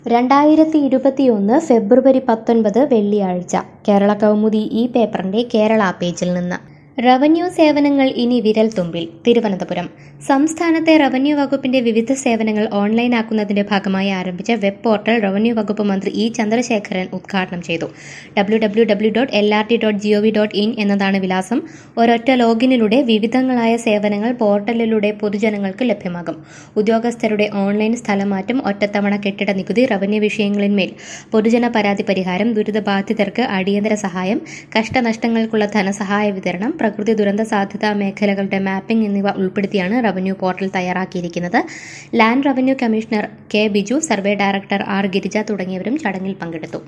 രണ്ടായിരത്തി ഇരുപത്തിയൊന്ന് ഫെബ്രുവരി പത്തൊൻപത് വെള്ളിയാഴ്ച കേരള കൗമുദി ഈ പേപ്പറിന്റെ കേരള പേജിൽ നിന്ന് റവന്യൂ സേവനങ്ങൾ ഇനി വിരൽ തുമ്പിൽ തിരുവനന്തപുരം സംസ്ഥാനത്തെ റവന്യൂ വകുപ്പിന്റെ വിവിധ സേവനങ്ങൾ ഓൺലൈനാക്കുന്നതിന്റെ ഭാഗമായി ആരംഭിച്ച വെബ് പോർട്ടൽ റവന്യൂ വകുപ്പ് മന്ത്രി ഇ ചന്ദ്രശേഖരൻ ഉദ്ഘാടനം ചെയ്തു W W W dot L R T dot G O V dot in എന്നതാണ് വിലാസം ഒരൊറ്റ ലോഗിനിലൂടെ വിവിധങ്ങളായ സേവനങ്ങൾ പോർട്ടലിലൂടെ പൊതുജനങ്ങൾക്ക് ലഭ്യമാകും ഉദ്യോഗസ്ഥരുടെ ഓൺലൈൻ സ്ഥലമാറ്റം ഒറ്റത്തവണ കെട്ടിട നികുതി റവന്യൂ വിഷയങ്ങളിന്മേൽ പൊതുജന പരാതി പരിഹാരം ദുരിതബാധിതർക്ക് അടിയന്തര സഹായം കഷ്ടനഷ്ടങ്ങൾക്കുള്ള ധനസഹായ വിതരണം പ്രകൃതി ദുരന്ത സാധ്യതാ മേഖലകളുടെ മാപ്പിംഗ് എന്നിവ ഉൾപ്പെടുത്തിയാണ് റവന്യൂ പോർട്ടൽ തയ്യാറാക്കിയിരിക്കുന്നത് land revenue commissioner K Biju survey director R Girija തുടങ്ങിയവരും ചടങ്ങിൽ പങ്കെടുത്തു